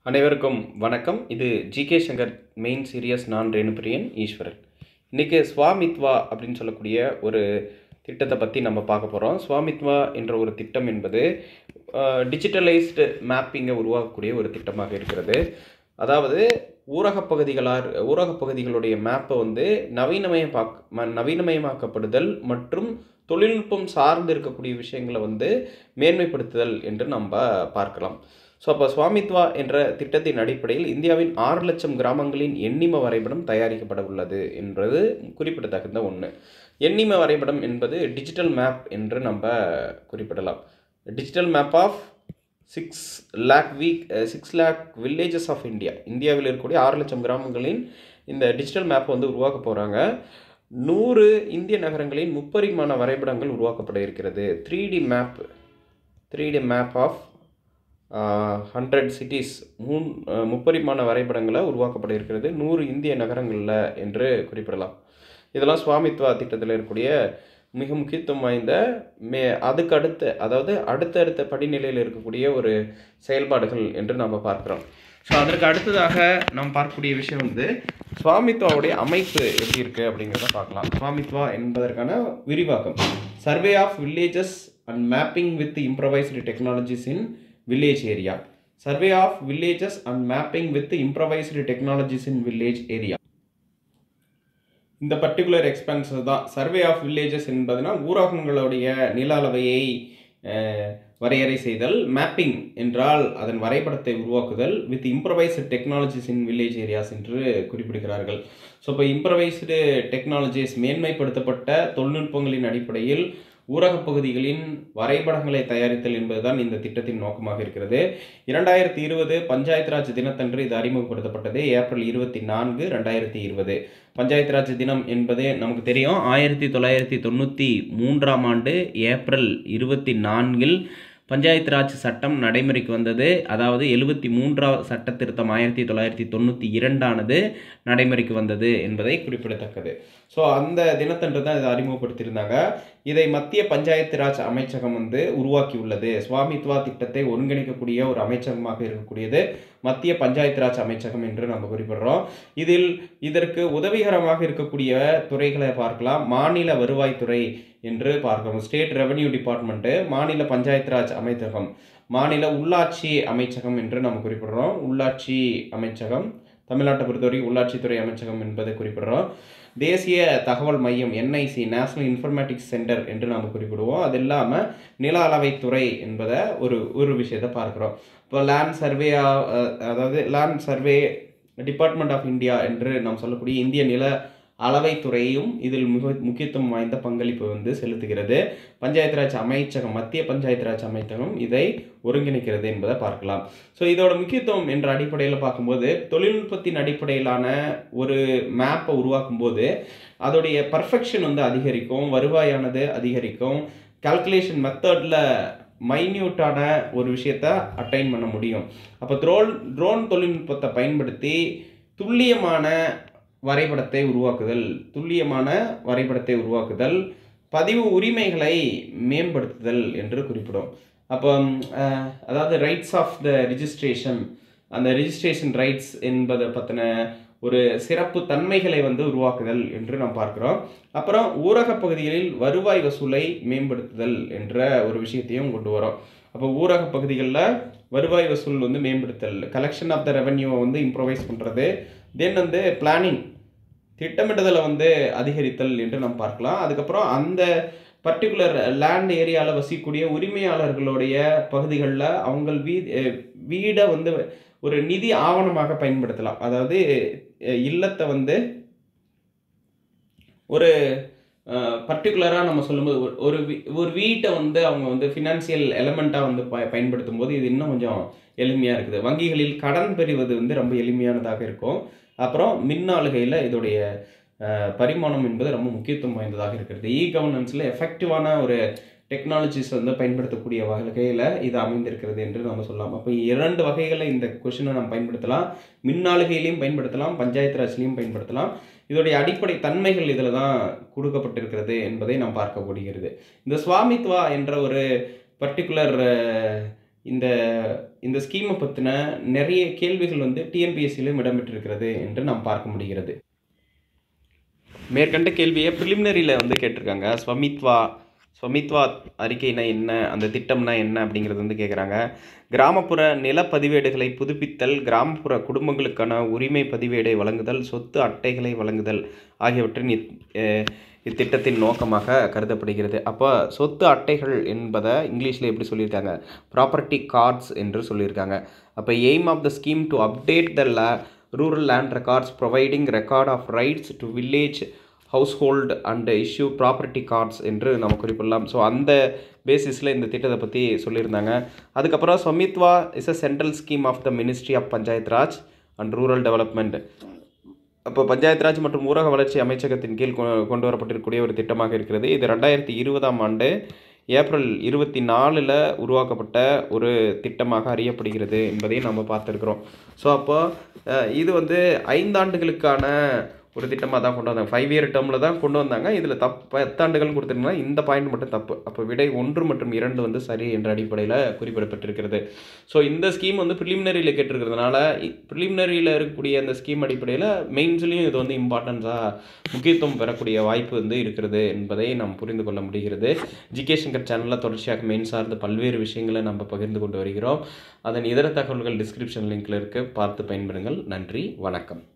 அனைவருக்கும் வணக்கம் இது ஜிகே சங்கர் மெயின் சீரியஸ் நான் ரேணுபிரியன் ஈஸ்வரன் இன்றைக்கி ஸ்வாமித்வா அப்படின்னு சொல்லக்கூடிய ஒரு திட்டத்தை பற்றி நம்ம பார்க்க போகிறோம் ஸ்வாமித்வா என்ற ஒரு திட்டம் என்பது டிஜிட்டலைஸ்டு மேப்பிங்கை உருவாக்கக்கூடிய ஒரு திட்டமாக இருக்கிறது அதாவது ஊரகப் பகுதிகளார் ஊரகப் பகுதிகளுடைய மேப்பை வந்து நவீனமயமாக் ம- நவீனமயமாக்கப்படுதல் மற்றும் தொழில்நுட்பம் சார்ந்து இருக்கக்கூடிய விஷயங்களை வந்து மேன்மைப்படுத்துதல் என்று நம்ம பார்க்கலாம் ஸோ அப்போ ஸ்வாமித்வா என்ற திட்டத்தின் அடிப்படையில் இந்தியாவின் ஆறு லட்சம் கிராமங்களின் எண்ணிம வரைபடம் தயாரிக்கப்பட உள்ளது என்பது குறிப்பிடத்தகுந்த ஒன்று எண்ணிம வரைபடம் என்பது டிஜிட்டல் மேப் என்று நம்ம குறிப்பிடலாம் digital map of six lakh வீக் six lakh villages of India இந்தியாவில் இருக்கக்கூடிய ஆறு லட்சம் கிராமங்களின் இந்த டிஜிட்டல் மேப் வந்து உருவாக்க போகிறாங்க நூறு இந்திய நகரங்களின் முப்பரிமாண வரைபடங்கள் உருவாக்கப்பட இருக்கிறது three D map three D map of hundred cities மூன் அஹ், முப்பரிமாண வரைபடங்களை உருவாக்கப்பட இருக்கிறது நூறு இந்திய நகரங்களில் என்று குறிப்பிடலாம் இதெல்லாம் சுவாமித்வா திட்டத்தில் இருக்கக்கூடிய மிக முக்கியத்துவம் வாய்ந்த மே அதுக்கு அடுத்த அதாவது அடுத்தடுத்த படிநிலையில் இருக்கக்கூடிய ஒரு செயல்பாடுகள் என்று நம்ம பார்க்குறோம் ஸோ அதற்கு அடுத்ததாக நாம் பார்க்கக்கூடிய விஷயம் வந்து சுவாமித்வாவுடைய அமைப்பு எப்படி இருக்குது அப்படிங்கிறத பார்க்கலாம் சுவாமித்வா என்பதற்கான விரிவாக்கம் survey of villages and mapping with improvised technologies in village area survey of villages and mapping with improvised technologies in village area இந்த பர்டிகுலர் எக்ஸ்பென்ஸ் தான் சர்வே ஆஃப் வில்லேஜஸ் என்பதுனா ஊரகங்களுடைய நில அளவையை அஹ், வரையறை செய்தல் மேப்பிங் என்றால் அதன் வரைபடத்தை உருவாக்குதல் with improvised technologies in village areas என்று குறிப்பிடுகிறார்கள் ஸோ இப்போ இம்ப்ரவைஸ்டு டெக்னாலஜிஸ் மேன்மைப்படுத்தப்பட்ட தொழில்நுட்பங்களின் அடிப்படையில் ஊரகப் பகுதிகளின் வரைபடங்களை தயாரித்தல் என்பதுதான் இந்த திட்டத்தின் நோக்கமாக இருக்கிறது இரண்டாயிரத்தி இருபது பஞ்சாயத்து ராஜ் தினத்தன்று இது அறிமுகப்படுத்தப்பட்டது ஏப்ரல் இருபத்தி நான்கு ரெண்டாயிரத்தி இருபது பஞ்சாயத்து ராஜ் தினம் என்பது நமக்கு தெரியும் ஆயிரத்தி தொள்ளாயிரத்தி தொண்ணூற்றி மூன்றாம் ஆண்டு ஏப்ரல் இருபத்தி நான்கில் பஞ்சாயத்து ராஜ் சட்டம் நடைமுறைக்கு வந்தது அதாவது எழுபத்தி மூன்றாவது சட்ட திருத்தம் ஆயிரத்தி தொள்ளாயிரத்தி தொண்ணூற்றி இரண்டானது நடைமுறைக்கு வந்தது என்பதை குறிப்பிடத்தக்கது ஸோ அந்த தினத்தன்று தான் இதை அறிமுகப்படுத்தியிருந்தாங்க இதை மத்திய பஞ்சாயத்து ராஜ் அமைச்சகம் வந்து உருவாக்கியுள்ளது சுவாமித்வா திட்டத்தை ஒருங்கிணைக்கக்கூடிய ஒரு அமைச்சகமாக இருக்கக்கூடியது மத்திய பஞ்சாயத்து ராஜ் அமைச்சகம் என்று நம்ம குறிப்பிடுறோம் இதில் இதற்கு உதவிகரமாக இருக்கக்கூடிய துறைகளை பார்க்கலாம் மாநில வருவாய்த்துறை என்று பார்க்கிறோம் ஸ்டேட் ரெவென்யூ டிபார்ட்மெண்ட்டு மாநில பஞ்சாயத்து ராஜ் அமைச்சகம் மாநில உள்ளாட்சி அமைச்சகம் என்று நம்ம குறிப்பிடுறோம் உள்ளாட்சி அமைச்சகம் தமிழ்நாட்டை பொறுத்தவரைக்கும் உள்ளாட்சித்துறை அமைச்சகம் என்பதை குறிப்பிடுறோம் தேசிய தகவல் மையம் என்ஐசி நேஷனல் இன்ஃபர்மேட்டிக்ஸ் சென்டர் என்று நாம் குறிப்பிடுவோம் அது இல்லாமல் நில அளவைத்துறை என்பதை ஒரு ஒரு விஷயத்தை பார்க்குறோம் இப்போ லேண்ட் சர்வே அதாவது land survey department of India என்று நாம் சொல்லக்கூடிய இந்திய நில அளவைத்துறையும் இதில் மிக முக்கியத்துவம் வாய்ந்த பங்களிப்பு வந்து செலுத்துகிறது பஞ்சாயத்து ராஜ் அமைச்சகம் மத்திய பஞ்சாயத்து ராஜ் அமைச்சகம் இதை ஒருங்கிணைக்கிறது என்பதை பார்க்கலாம் ஸோ இதோட முக்கியத்துவம் என்ற அடிப்படையில் பார்க்கும்போது தொழில்நுட்பத்தின் அடிப்படையிலான ஒரு மேப்பை உருவாக்கும் போது அதோடைய பர்ஃபெக்ஷன் வந்து அதிகரிக்கும் வருவாயானது அதிகரிக்கும் கால்குலேஷன் மெத்தடில் மைன்யூட்டான ஒரு விஷயத்த அட்டைன் பண்ண முடியும் அப்போ ட்ரோன் ட்ரோன் தொழில்நுட்பத்தை பயன்படுத்தி துல்லியமான வரைபடத்தை உருவாக்குதல் துல்லியமான வரைபடத்தை உருவாக்குதல் பதிவு உரிமைகளை மேம்படுத்துதல் என்று குறிப்பிடும் அப்போ அஹ், அதாவது ரைட்ஸ் ஆஃப் த ரிஜிஸ்ட்ரேஷன் அந்த ரிஜிஸ்ட்ரேஷன் ரைட்ஸ் என்பதை பற்றின ஒரு சிறப்பு தன்மைகளை வந்து உருவாக்குதல் என்று நாம் பார்க்கிறோம் அப்புறம் ஊரகப் பகுதிகளில் வருவாய் வசூலை மேம்படுத்துதல் என்ற ஒரு விஷயத்தையும் கொண்டு வரோம் அப்போ ஊரக பகுதிகளில் வருவாய் வசூல் வந்து மேம்படுத்தல் கலெக்ஷன் ஆஃப் த ரெவன்யூவை வந்து இம்ப்ரவைஸ் பண்ணுறது தென் வந்து பிளானிங் திட்டமிடுதலை வந்து அதிகரித்தல் என்று நாம் பார்க்கலாம் அதுக்கப்புறம் அந்த பர்டிகுலர் லேண்ட் ஏரியாவில் வசிக்கக்கூடிய உரிமையாளர்களுடைய பகுதிகளில் அவங்க வீ அஹ் வீடை வந்து ஒரு நிதி ஆவணமாக பயன்படுத்தலாம் அதாவது அஹ் இல்லத்தை வந்து ஒரு பர்டிகுலராக நம்ம சொல்லும்போது ஒரு- ஒரு வீ- ஒரு வீட்டை வந்து அவங்க வந்து ஃபினான்சியல் எலமெண்ட்டாக வந்து ப பயன்படுத்தும் போது இது இன்னும் கொஞ்சம் எளிமையாக இருக்குது வங்கிகளில் கடன் பெறுவது வந்து ரொம்ப எளிமையானதாக இருக்கும் அப்புறம் மின்னாளுகையில் இதோடைய அஹ், பரிமாணம் என்பது ரொம்ப முக்கியத்துவம் வாய்ந்ததாக இருக்கிறது இ கவர்னன்ஸில் எஃபெக்டிவான ஒரு டெக்னாலஜிஸ் வந்து பயன்படுத்தக்கூடிய வகையில் இது அமைந்திருக்கிறது என்று நம்ம சொல்லலாம் அப்போ இரண்டு வகைகளில் இந்த கொஷினை நம்ம பயன்படுத்தலாம் மின்னாளுகையிலையும் பயன்படுத்தலாம் பஞ்சாயத்து ராஜ்லையும் பயன்படுத்தலாம் இதோடைய அடிப்படை தன்மைகள் இதில் தான் கொடுக்கப்பட்டிருக்கிறது என்பதை நாம் பார்க்க முடிகிறது இந்த சுவாமித்வா என்ற ஒரு பர்டிகுலர் இந்த இந்த ஸ்கீமை பற்றின நிறைய கேள்விகள் வந்து டிஎன்பிஎஸ்சியிலும் இடம்பெற்றிருக்கிறது என்று நாம் பார்க்க முடிகிறது மேற்கண்ட கேள்வியை ப்ரிலிமினரியில் வந்து கேட்டிருக்காங்க ஸ்வமித்வா ஸ்வமித்வா அறிக்கைனா என்ன அந்த திட்டம்னா என்ன அப்படிங்கிறது வந்து கேட்குறாங்க கிராமப்புற நில பதிவேடுகளை புதுப்பித்தல் கிராமப்புற குடும்பங்களுக்கான உரிமை பதிவேடை வழங்குதல் சொத்து அட்டைகளை வழங்குதல் ஆகியவற்றின் இத்- அஹ் இத்திட்டத்தின் நோக்கமாக கருதப்படுகிறது அப்போ சொத்து அட்டைகள் என்பதை இங்கிலீஷில் எப்படி சொல்லியிருக்காங்க ப்ராப்பர்ட்டி கார்ட்ஸ் என்று சொல்லியிருக்காங்க அப்போ aim of the scheme to update the ல rural land records providing record of rights to village household and issue property cards என்று நம்ம குறிப்பிடலாம் ஸோ அந்த பேசிஸில் இந்த திட்டத்தை பற்றி சொல்லியிருந்தாங்க அதுக்கப்புறம் Swamitva is a central scheme of the ministry of Panchayat Raj and rural development அப்போ பஞ்சாயத் ராஜ் மற்றும் ஊரக வளர்ச்சி அமைச்சகத்தின் கீழ் கொ- கொண்டு வரப்பட்டிருக்கக்கூடிய ஒரு திட்டமாக இருக்கிறது இது ரெண்டாயிரத்தி இருபதாம் ஆண்டு ஏப்ரல் இருபத்தி நாலில் உருவாக்கப்பட்ட ஒரு திட்டமாக அறியப்படுகிறது என்பதையும் நம்ம பார்த்துருக்குறோம் ஸோ அப்போ அஹ், இது வந்து ஐந்தாண்டுகளுக்கான ஒரு திட்டமாக தான் கொண்டு வந்தாங்க ஃபைவ் இயர் டேர்மில் தான் கொண்டு வந்தாங்க இதில் தப் பத்தாண்டுகள் கொடுத்துருந்தாங்க இந்த பாயிண்ட் மட்டும் தப்பு அப்போ விடை ஒன்று மற்றும் இரண்டு வந்து சரி என்ற அடிப்படையில் குறிப்பிடப்பட்டிருக்கிறது ஸோ இந்த ஸ்கீம் வந்து ப்ரிலிமினரியில் கேட்டிருக்கிறதுனால ப்ரிலிமினரியில் இருக்கக்கூடிய அந்த ஸ்கீம் அடிப்படையில் மெயின்ஸ்லேயும் இது வந்து இம்பார்ட்டன்ஸாக முக்கியத்துவம் பெறக்கூடிய வாய்ப்பு வந்து இருக்கிறது என்பதை நாம் புரிந்து கொள்ள முடிகிறது ஜிகே சங்கர் சேனலில் தொடர்ச்சியாக மெயின் சார்ந்த பல்வேறு விஷயங்களை நம்ம பகிர்ந்து கொண்டு வருகிறோம் அதன் இதர தகவல்கள் டிஸ்கிரிப்ஷன் லிங்க்ல இருக்கு பார்த்து பயன்பெறுங்கள் நன்றி வணக்கம்